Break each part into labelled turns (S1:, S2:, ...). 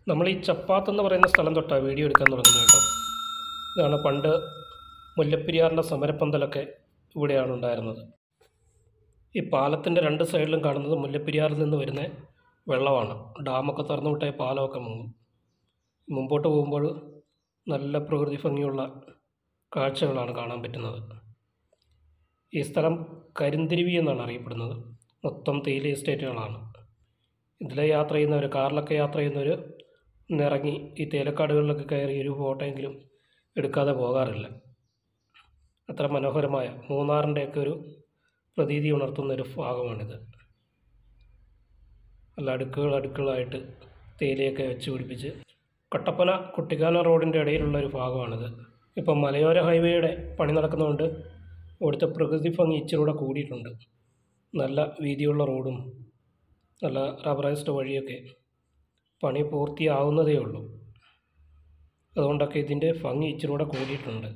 S1: നമ്മൾ ഈ ചപ്പാത്ത് എന്ന് പറയുന്ന സ്ഥലം തൊട്ടാണ് വീഡിയോ എടുക്കാൻ തുടങ്ങുന്നത് കേട്ടോ ഇതാണ് പണ്ട് മുല്ലപ്പെരിയാറിൻ്റെ സമരപ്പന്തലൊക്കെ ഇവിടെയാണ് ഉണ്ടായിരുന്നത് ഈ പാലത്തിൻ്റെ രണ്ട് സൈഡിലും കാണുന്നത് മുല്ലപ്പെരിയാറിൽ നിന്ന് വരുന്ന വെള്ളമാണ് ഡാമൊക്കെ തുറന്നു വിട്ടാൽ പാലമൊക്കെ മുങ്ങും മുമ്പോട്ട് പോകുമ്പോൾ നല്ല പ്രകൃതി ഭംഗിയുള്ള കാഴ്ചകളാണ് കാണാൻ പറ്റുന്നത് ഈ സ്ഥലം കരിന്തിരിവി എന്നാണ് അറിയപ്പെടുന്നത് മൊത്തം തേയില എസ്റ്റേറ്റുകളാണ് ഇതിലെ യാത്ര ചെയ്യുന്നവർ കാറിലൊക്കെ യാത്ര ചെയ്യുന്നവർ ഇന്നിറങ്ങി ഈ തേയിലക്കാടുകളിലൊക്കെ കയറി ഒരു ഫോട്ടോയെങ്കിലും എടുക്കാതെ പോകാറില്ല അത്ര മനോഹരമായ മൂന്നാറിൻ്റെയൊക്കെ ഒരു പ്രതീതി ഉണർത്തുന്ന ഒരു ഭാഗമാണിത് നല്ല അടുക്കുകൾ അടുക്കുകളായിട്ട് തേയിലയൊക്കെ വെച്ച് പിടിപ്പിച്ച് കട്ടപ്പന കുട്ടിക്കാനം റോഡിൻ്റെ ഇടയിലുള്ള ഒരു ഭാഗമാണിത് ഇപ്പം മലയോര ഹൈവേയുടെ പണി നടക്കുന്നതുകൊണ്ട് ഇവിടുത്തെ പ്രകൃതി ഭംഗി ഇച്ചിരി കൂടെ കൂടിയിട്ടുണ്ട് നല്ല വീതിയുള്ള റോഡും നല്ല റബ്ബറൈസ്ഡ് വഴിയൊക്കെ പണി പൂർത്തിയാവുന്നതേ ഉള്ളൂ അതുകൊണ്ടൊക്കെ ഇതിൻ്റെ ഭംഗി ഇച്ചിരി കൂടെ കൂടിയിട്ടുണ്ട്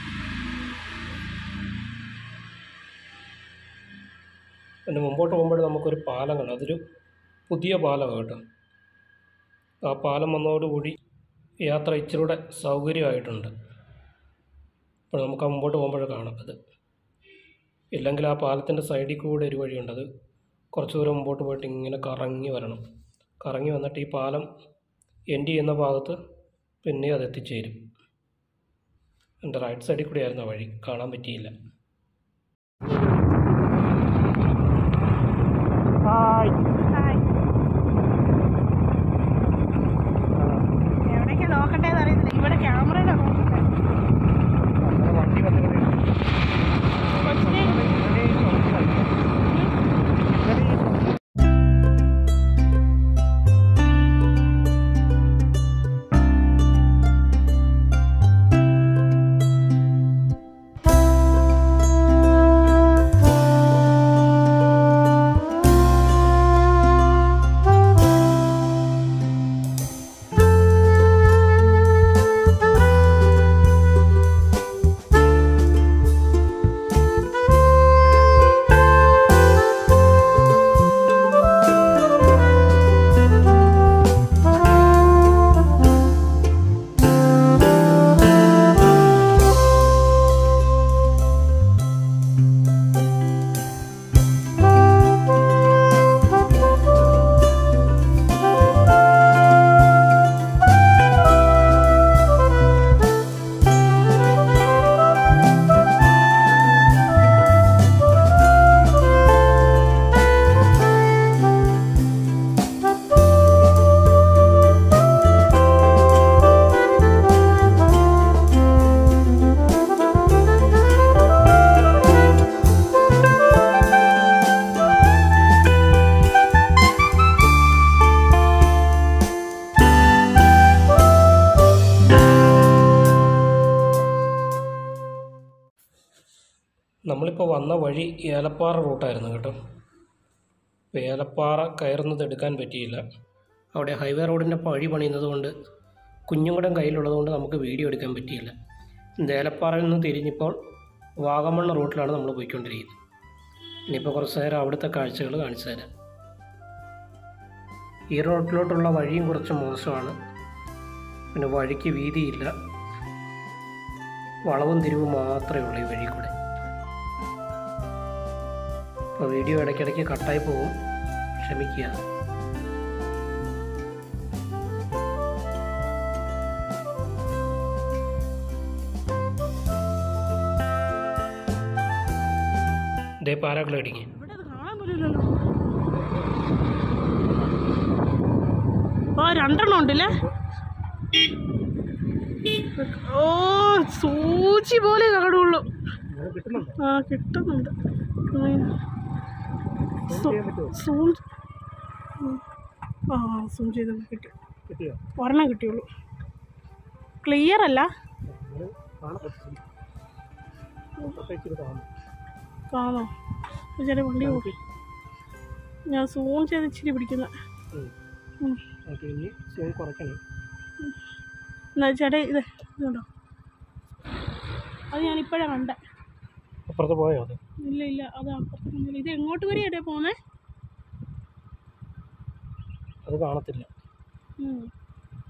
S1: പിന്നെ മുമ്പോട്ട് പോകുമ്പോൾ നമുക്കൊരു പാലം കാണാം അതൊരു പുതിയ പാലമാണ് കേട്ടോ ആ പാലം വന്നതോടുകൂടി യാത്ര ഇച്ചിരി കൂടെ സൗകര്യമായിട്ടുണ്ട് അപ്പോൾ നമുക്ക് ആ മുമ്പോട്ട് പോകുമ്പോൾ കാണാം അത് ഇല്ലെങ്കിൽ ആ പാലത്തിൻ്റെ സൈഡിൽ കൂടെ ഒരു വഴിയുണ്ട് അത് കുറച്ച് ദൂരം മുമ്പോട്ട് പോയിട്ട് ഇങ്ങനെ കറങ്ങി വരണം കറങ്ങി വന്നിട്ട് ഈ പാലം എൻഡ് ചെയ്യുന്ന ഭാഗത്ത് പിന്നെ അത് എത്തിച്ചേരും എൻ്റെ റൈറ്റ് സൈഡിൽ കൂടിയായിരുന്നു ആ വഴി കാണാൻ പറ്റിയില്ല ഹായ്
S2: എവിടേക്ക് നോക്കണ്ടേന്ന് അറിയത്തില്ല ഇവിടെ ക്യാമറയിലാ നോക്കട്ടെ
S1: വണ്ടി
S2: കൊച്ചിനെ
S1: നമ്മളിപ്പോൾ വന്ന വഴി ഏലപ്പാറ റൂട്ടായിരുന്നു കേട്ടോ അപ്പോൾ ഏലപ്പാറ കയറുന്നത് എടുക്കാൻ പറ്റിയില്ല അവിടെ ഹൈവേ റോഡിൻ്റെ വഴി പണിയുന്നത് കൊണ്ട് കുഞ്ഞുങ്ങടം കയ്യിലുള്ളത് കൊണ്ട് നമുക്ക് വീഡിയോ എടുക്കാൻ പറ്റിയില്ല ഇത് ഏലപ്പാറയിൽ നിന്ന് തിരിഞ്ഞിപ്പോൾ വാഗമൺ റൂട്ടിലാണ് നമ്മൾ പോയിക്കൊണ്ടിരിക്കുന്നത് ഇനിയിപ്പോൾ കുറച്ച് നേരം അവിടുത്തെ കാഴ്ചകൾ കാണിച്ചു തരാം ഈ റോട്ടിലോട്ടുള്ള വഴിയും കുറച്ച് മോശമാണ് പിന്നെ വഴിക്ക് വീതിയില്ല വളവും തിരിവും മാത്രമേ ഉള്ളൂ ഈ വഴി കൂടെ അപ്പോൾ വീഡിയോ ഇടയ്ക്കിടയ്ക്ക് കട്ടായി പോകും ക്ഷമിക്കുക ഇതേ പാരാഗ്ലൈഡിങ്
S2: ഇവിടെ അത് കാണാൻ പോലില്ലല്ലോ ഓ രണ്ടെണ്ണം ഉണ്ടല്ലേ ഓ സൂചി പോലെ കാണുള്ളൂ ആ കിട്ടുന്നുണ്ട് ഉം. സൂ- സൂം ഉം. ആ സൂം ചെയ്ത് കിട്ടി
S1: കിട്ടിയോ
S2: ഒരെണ്ണം കിട്ടിയുള്ളൂ ക്ലിയർ അല്ല കാണോ ചേട്ടാ വണ്ടി നോക്കി ഞാൻ സൂം ചെയ്ത് ഇച്ചിരി പിടിക്കുന്ന
S1: ഇനി സൂം കുറയ്ക്കണം
S2: എന്നാ ചേട്ടാ ഇത് ഇതുണ്ടോ അത് ഞാനിപ്പോഴാണ് കണ്ടേ
S1: അപ്പുറത്ത് പോയോ അത്
S2: ഇല്ല ഇല്ല അത് അപ്പുറത്ത് കൊണ്ടുപോയി. ഇത് എങ്ങോട്ട് വരെയാട്ടെ പോന്നേ
S1: അത് കാണത്തില്ല
S2: ഉം.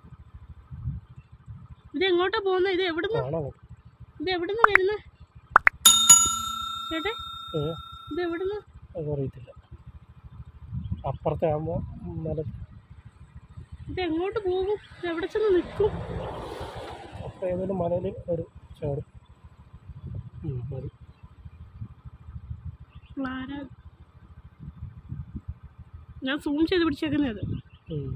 S2: ഇത് എങ്ങോട്ടാ പോകുന്നത് ഇത് എവിടുന്ന്
S1: കാണാം
S2: ഇത് എവിടുന്ന് വരുന്നത് ചേട്ടേ
S1: ഏ
S2: ഇത് എവിടുന്ന്
S1: അത് അറിയത്തില്ല അപ്പുറത്തെ ആകുമ്പോൾ നില
S2: ഇത് എങ്ങോട്ട് പോകും ഇത് എവിടെ ചെന്ന് നിൽക്കും
S1: അപ്പുറത്തെ ഏതെങ്കിലും മലയിൽ ഒരു ചേർ മതി
S2: ആരാ ഞാൻ സൂം ചെയ്ത് പിടിച്ചേക്കുന്നത്
S1: ഉം.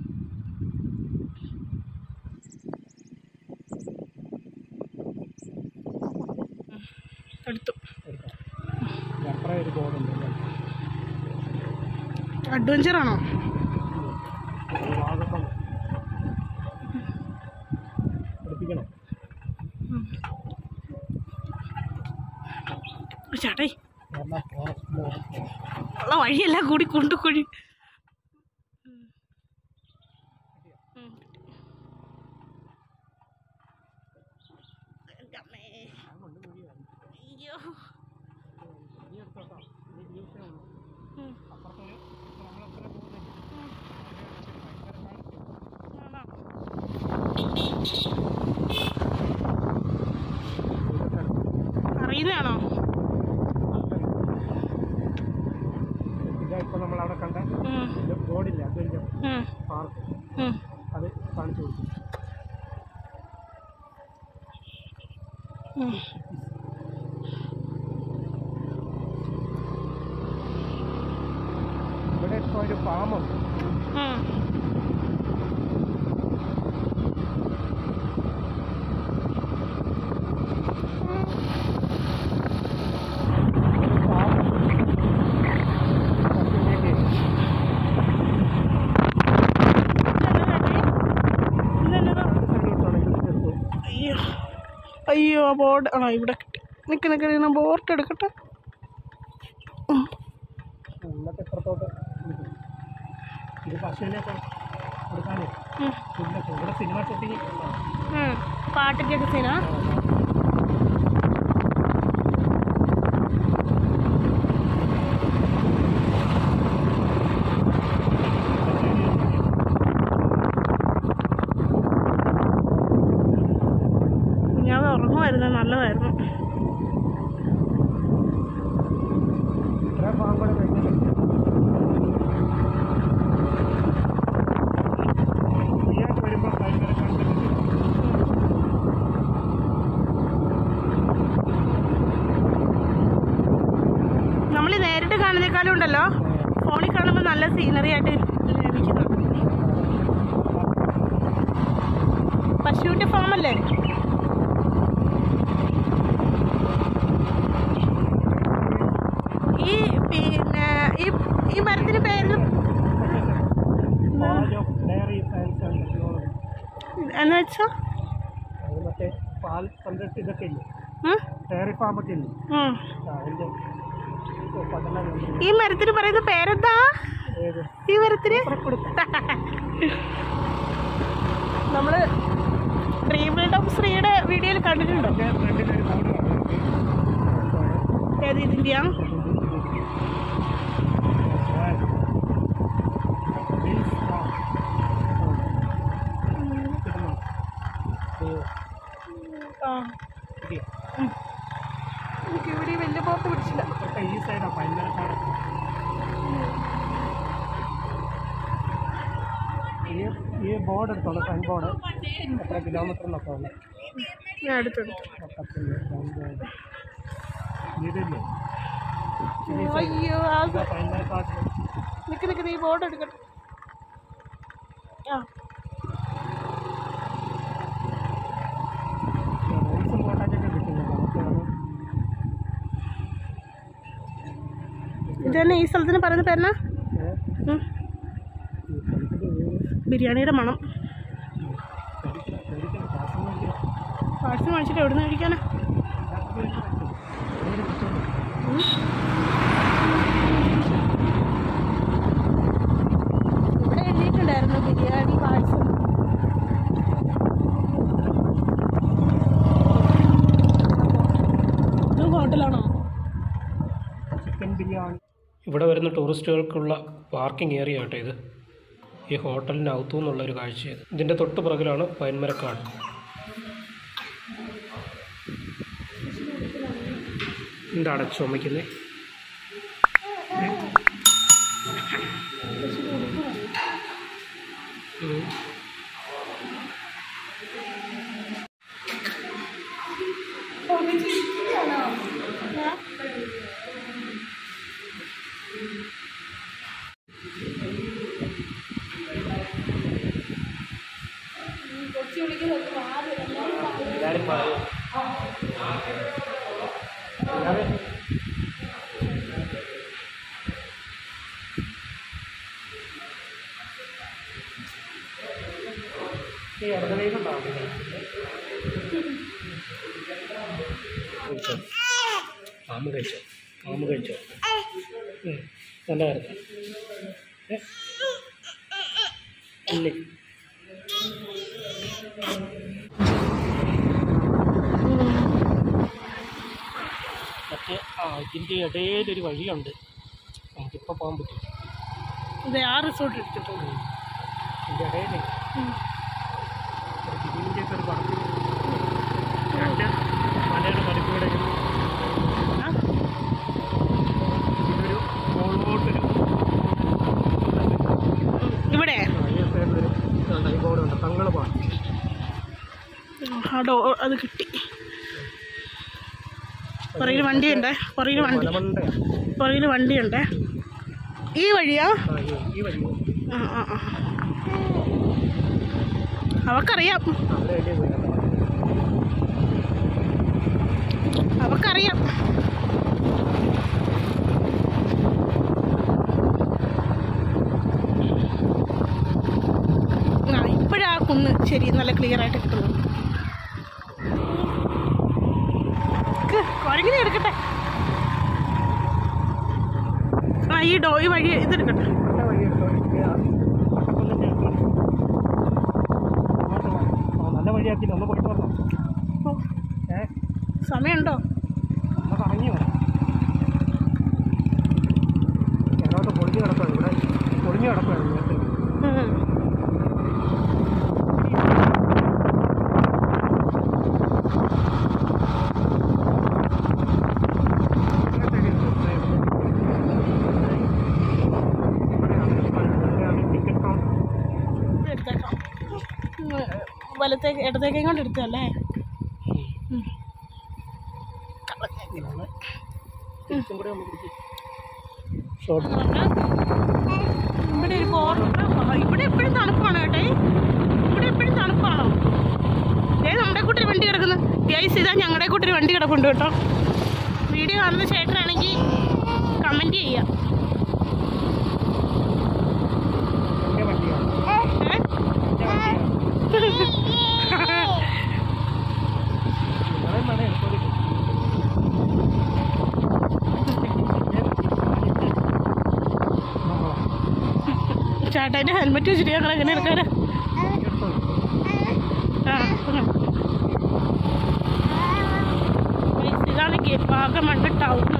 S2: എടുത്തു
S1: എടുക്കാം അപ്പുറം ഒരു ബോർഡുണ്ട് അല്ലേ?
S2: അഡ്വഞ്ചർ ആണോ
S1: ഒരു വാഗമൺ പഠിപ്പിക്കണം
S2: ചേട്ടേ
S1: കാരണം ഫോറസ്റ്റ്
S2: ഉള്ള വഴിയെല്ലാം കൂടി കൊണ്ടുകൊഴി അയ്യോ ഉം. ആണോ? അറിയുന്നതാണോ
S1: ഇതാ ഇപ്പോൾ നമ്മളവിടെ കണ്ട
S2: ഉം,
S1: ബോർഡില്ല അതൊരു
S2: ഉം,
S1: പാർക്ക്
S2: ഉം.
S1: അത് കാണിച്ചു കൊടുക്കും
S2: ഉം.
S1: ഇവിടെ ഇപ്പോൾ ഒരു ഫാമുണ്ട്
S2: ഉം. ഇതെന്നതാ? അയ്യോ അയ്യോ ആ ബോർഡ് ആണോ ഇവിടെ കിട്ടി നിൽക്ക് നിൽക്ക് ഞാൻ ബോർഡ് എടുക്കട്ടെ ഉം.
S1: ഇന്നത്തെ ഇപ്പുറത്തോട്ട് നിൽക്കും. ഇത് പശുവിനെയൊക്കെ കൊടുക്കാനേ
S2: ഉം.
S1: പുല്ലൊക്കെ ഇവിടെ സിനിമ ഷൂട്ടിങ്
S2: ഉം. പാട്ടിൻ്റെയൊക്കെ സീനാ ഞാൻ ഉറങ്ങുമായിരുന്നു നല്ലതായിരുന്നു
S1: ഇത്ര പാമ്പ് കഴിഞ്ഞിട്ട് ഫ്രീയായിട്ട് വരുമ്പോൾ ഭയങ്കര കണ്ടിട്ട്
S2: നമ്മൾ നേരിട്ട് കാണുന്നേക്കാളും ഉണ്ടല്ലോ ഫോണിൽ കാണുമ്പോൾ നല്ല സീനറി ആയിട്ട് ലഭിക്കുന്നു പശുവിൻ്റെ ഫാമല്ലേ ഈ പിന്നെ ഈ ഈ മരത്തിന് പേര്
S1: college of dairy science and technology
S2: എന്ന് വെച്ചാ
S1: അത് മറ്റേ പാൽ സംരക്ഷ ഇതൊക്കെ ഇല്ലേ
S2: ഉം?
S1: ഡയറി ഫാമൊക്കെ ഇല്ലേ
S2: ഉം.
S1: ആ, അതിൻ്റെ പഠനം കേന്ദ്രം.
S2: ഈ മരത്തിന് പറയുന്ന പേരെന്താ
S1: ഏത്
S2: ഈ മരത്തിന് നമ്മള് ഡ്രീം വേൾഡ് ഓഫ് ശ്രീയുടെ വീഡിയോയിൽ കണ്ടിട്ടുണ്ടോ
S1: എൻ്റെ ഫ്രണ്ടിലൊരു ബോർഡ് കാണാം
S2: ഏത് ഇതിൻ്റെയാ ആ എനിക്ക് ഇവിടെ ഈ വലിയ പോത്ത് പിടിച്ചില്ല
S1: ഈ സൈഡാണ് പൈനക്കാട് ഈ ഈ ബോർഡ് എടുത്തോളൂ സൈൻ ബോർഡ് എത്ര കിലോമീറ്റർ എന്നൊക്കെ ഉള്ളു
S2: ഞാൻ അടുത്തെടുത്തു
S1: പക്കത്തിന് ഇതില്ലേ
S2: അയ്യോ ആ
S1: പൈനക്കാട്
S2: നിക്ക് നിക്ക് നീ ബോർഡ് എടുക്കട്ടെ ആ
S1: റൂൾസും കോണ്ടാക്റ്റൊക്കെ കിട്ടുന്നു നമുക്ക് അത്
S2: ഇത് തന്നെ ഈ സ്ഥലത്തിന് പറയുന്ന പേരെന്നാ
S1: ഏ,
S2: ഉം.
S1: ഈ സ്ഥലത്തിൻ്റെ പേര്
S2: ബിരിയാണിയുടെ മണം
S1: ശരിക്കും ശരിക്കും കാശ്മീർ
S2: പാഴ്സൽ മേടിച്ചിട്ട് എവിടെ നിന്ന് കഴിക്കാനാ ഉം. ഇവിടെ എഴുതിയിട്ടുണ്ടായിരുന്നു ബിരിയാണി പാഴ്സൽ ഇത് ഹോട്ടലാണോ
S1: ചിക്കൻ ബിരിയാണി ഇവിടെ വരുന്ന ടൂറിസ്റ്റുകൾക്കുള്ള പാർക്കിംഗ് ഏരിയ ആട്ടോ ഇത് ഈ ഹോട്ടലിനകത്തു നിന്നുള്ള ഒരു കാഴ്ച ഇതിൻ്റെ തൊട്ട് പുറകിലാണ് പൈൻമരക്കാട് എന്താണ് ചുമക്കുന്നത് എല്ലാവരും പറയും എല്ലാവരും ഈ ഇടതുകൈകൾ കഴിച്ചോ പാമ്പ് കഴിച്ചോ പാമ്പ് കഴിച്ചോ ഉം. നല്ല കാര്യം ഏ? ഇല്ലേ മറ്റേ ആ ഇതിൻ്റെ ഇടയിലൊരു വഴിയുണ്ട് നമുക്കിപ്പോൾ പോകാൻ പറ്റും
S2: ഇത് ആ റിസോർട്ട് എടുത്തിട്ടുണ്ട്
S1: ഇതിൻ്റെ ഇടയിൽ ഇതിൻ്റെ ഒക്കെ ഒരു പടത്തിൽ രണ്ട് മലയുടെ നടുക്കൂടെ
S2: ആ?
S1: ഇതൊരു മുകളിലോട്ടൊരു
S2: ഇവിടെ
S1: സൈഡിലൊരു കൈകോടുണ്ട് തങ്ങൾ പാടം
S2: ആ ഡോ അത് കിട്ടി പുറകിൽ വണ്ടിയുണ്ട് പുറകിൽ വണ്ടി
S1: മലമണ്ടയാണ്
S2: പുറകിൽ വണ്ടിയുണ്ട് ഈ വഴിയാ
S1: ആ, ഈ- ഈ വഴി
S2: ആ ആ ആ അവക്കറിയാം
S1: അവിടെ വലിയ വീടാണ്
S2: അവക്കറിയാം ആ ഇപ്പോഴാ കുന്ന് ശരി നല്ല ക്ലിയർ ആയിട്ട് കിട്ടുന്നു കുരങ്ങിനെ എടുക്കട്ടെ ആ ഈ ഡോ ഈ വഴി ഇതെടുക്കട്ടെ
S1: നല്ല വഴി എടുത്തോ എനിക്ക് ആ ഒന്നും ചെയ്യണ്ട. അങ്ങോട്ട് വാ. ആ, നല്ല വഴിയാക്കില്ല ഒന്ന് പോയിട്ട് വന്നോ
S2: ഓ,
S1: ഏ
S2: സമയമുണ്ടോ
S1: ഒന്ന് കറങ്ങി വരാം ഞാനോട്ട് പൊളിഞ്ഞ് കിടക്കുകയാണ് ഇവിടെ പൊളിഞ്ഞ് കിടക്കുകയാണ് നേരത്തെ
S2: ഉം.
S1: ടിക്കറ്റ് കൗണ്ടർ
S2: എടുത്തേക്കാം ഉം, വലത്തേക്ക് ഇടത്തേക്കും കൊണ്ട് എടുത്തല്ലേ ഉം.
S1: തിരിച്ചും കൂടെ ഒന്ന് പിടിച്ച് ഷോർട്ട്
S2: ഇവിടെ ഒരു കോർണർ ഇവിടെ എപ്പോഴും തണുപ്പാണ് കേട്ടേ ഇവിടെ എപ്പോഴും തണുപ്പാണോ ഏ നമ്മുടെ കൂട്ടൊരു വണ്ടി കിടക്കുന്നു ഗൈസ് ഇതാ ഞങ്ങളുടെ കൂട്ടൊരു വണ്ടി കിടപ്പുണ്ട് കേട്ടോ വീഡിയോ കാണുന്ന ചേട്ടനാണെങ്കിൽ കമൻറ്റ് ചെയ്യാം
S1: എൻ്റെ വണ്ടിയാണ്
S2: ഏ?
S1: എൻ്റെ വണ്ടിയാണ് നിങ്ങളെ മന എടുത്തോളൂ
S2: ചേട്ടാൻ്റെ ഹെൽമെറ്റ് വെച്ചിട്ട് ഞങ്ങൾ എങ്ങനെ എടുക്കാനാ ആ ഉം. Guys, ഇതാണ് ഗെ- വാഗമണ് ടൗൺ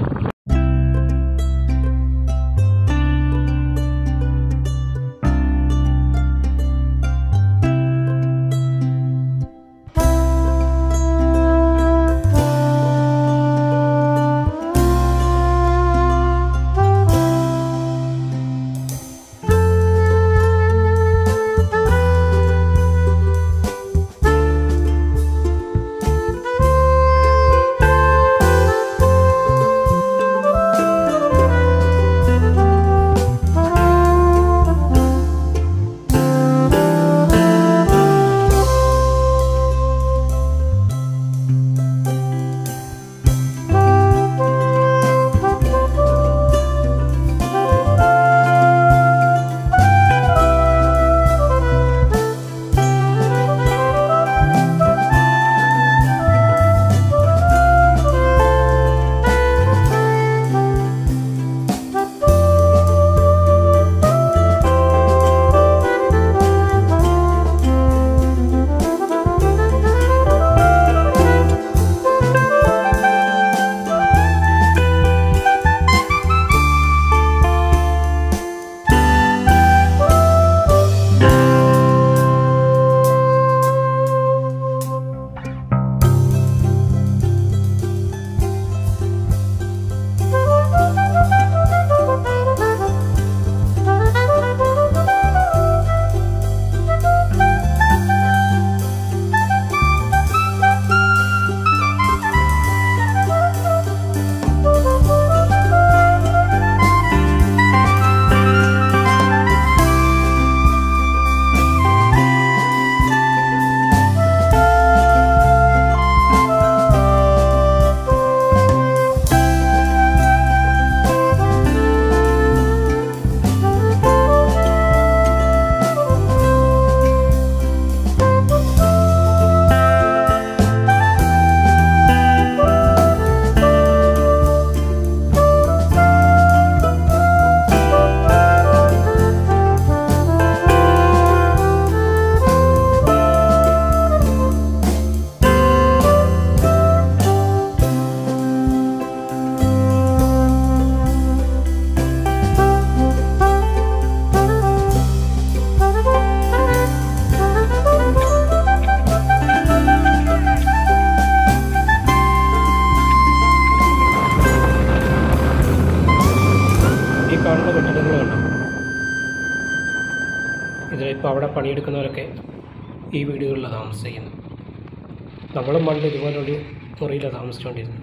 S1: പണിയെടുക്കുന്നവരൊക്കെ ഈ വീടുകളിലാണ് താമസിക്കുന്നത് നമ്മളും പണ്ട് ഇതുപോലൊരു മുറിയിലാണ് താമസിച്ചുകൊണ്ടിരുന്നത്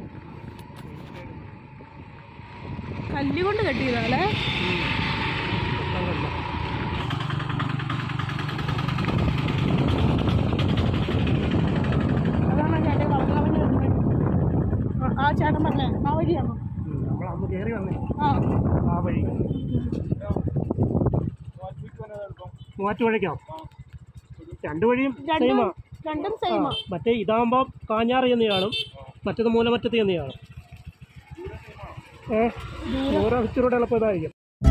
S2: കല്ലുകൊണ്ട് കെട്ടിയതാലേ അതാണ് ചേട്ടൻ വളർന്നവന് ആ ചേട്ടൻ പറഞ്ഞേ ആ വഴിയാണോ
S1: നമ്മൾ അന്ന് കയറി വന്നേ
S2: ആ
S1: ആ വഴി മൂവാറ്റുപുഴയ്ക്കോ രണ്ട് വഴിയും
S2: രണ്ടും രണ്ടും സെയിമാ
S1: മറ്റേ ഇതാകുമ്പോൾ കാഞ്ഞാറ് എന്ന് കാണും മറ്റേത് മൂലമറ്റത്ത് എന്ന് കാണും ഏ ഓരോ ഇച്ചിരൂടെ എളുപ്പം ഇതായിരിക്കും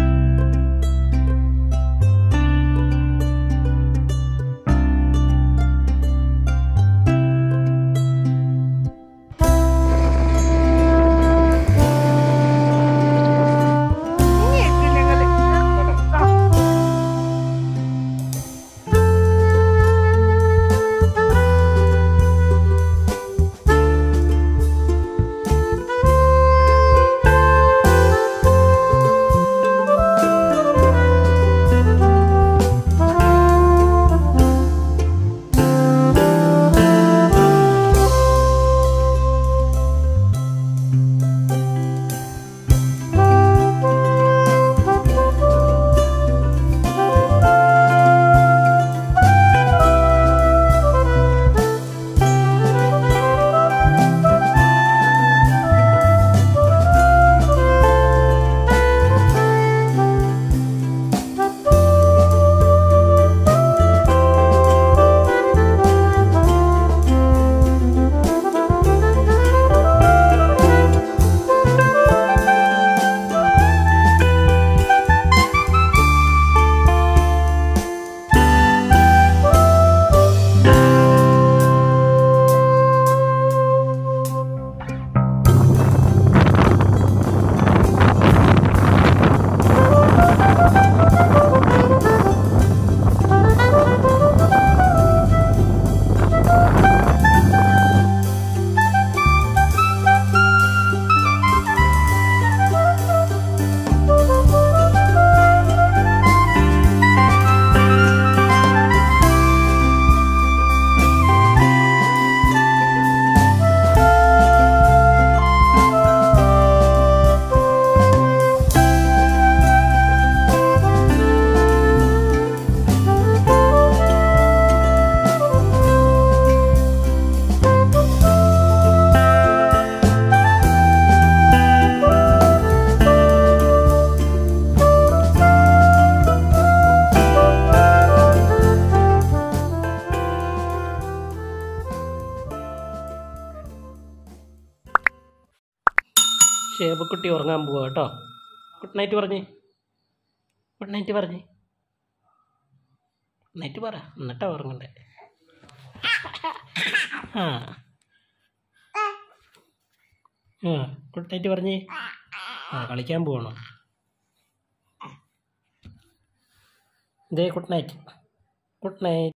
S1: ഷേബക്കുട്ടി ഉറങ്ങാൻ പോവാ കേട്ടോ ഗുഡ് നൈറ്റ് പറഞ്ഞേ ഗുഡ് നൈറ്റ് പറഞ്ഞേ ഗുഡ് നൈറ്റ് പറ എന്നിട്ടാ ഉറങ്ങണ്ടേ ആ ആ ഗുഡ് നൈറ്റ് പറഞ്ഞേ ആ കളിക്കാൻ പോകണം ഇതേ ഗുഡ് നൈറ്റ് ഗുഡ് നൈറ്റ്